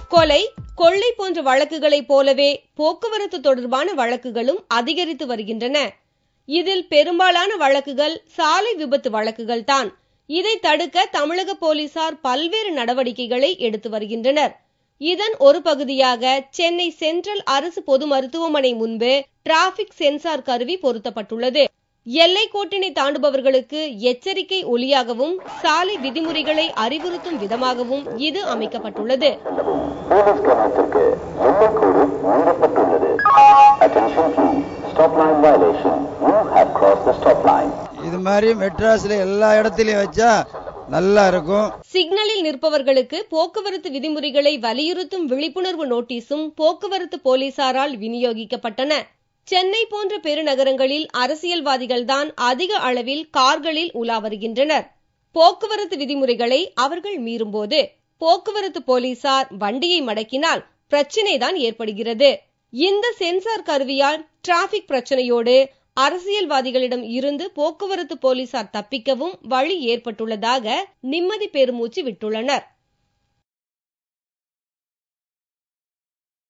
கொலை கொள்ளை போன்ற வழக்குகளைப் போலவே போக்குவரத்து தொடர்பான வழக்குகளும் அதிகரித்து வருகின்றன இதில் பெரும்பாலான வழக்குகள் சாலை விபத்து வழக்குகள் தான் இதை தடுக்க தமிழக போலீசார் பல்வேறு நடவடிக்கைகளை எடுத்து வருகின்றனர் இதன் ஒரு பகுதியாக சென்னை சென்ட்ரல் அரசு பொது மருத்துவமனை முன்பு டிராபிக் சென்சார் கருவி பொருத்தப்பட்டுள்ளது எல்லை கோட்டினை தாண்டுபவர்களுக்கு எச்சரிக்கை ஒலியாகவும் சாலை விதிமுறைகளை அறிவுறுத்தும் விதமாகவும் இது அமைக்கப்பட்டுள்ளது போலீஸ் கவனத்திற்கு எல்லைக்கோடு மீறப்பட்டுள்ளது attention please stop line violation you have cross the stop line இது மாதிரி மெட்ராஸ்ல எல்லா இடத்துலயும் வச்சா நல்லா இருக்கும் சிக்னலில் நிற்பவர்களுக்கு போக்குவரத்து விதிமுறைகளை வலியுறுத்தும் விழிப்புணர்வு நோட்டீஸும் போக்குவரத்து போலீசாரால் விநியோகிக்கப்பட்டன சென்னை போன்ற பெருநகரங்களில் அரசியல்வாதிகள்தான் அதிக அளவில் கார்களில் உலா வருகின்றனர் போக்குவரத்து விதிமுறைகளை அவர்கள் மீறும்போது போக்குவரத்து போலீசார் வண்டியை மடக்கினால் பிரச்சினைதான் ஏற்படுகிறது இந்த சென்சார் கருவியால் டிராபிக் பிரச்சனையோடு அரசியல்வாதிகளிடம் இருந்து போக்குவரத்து போலீசார் தப்பிக்கவும் வழி ஏற்பட்டுள்ளதாக நிம்மதி பெருமூச்சு விட்டுள்ளனர்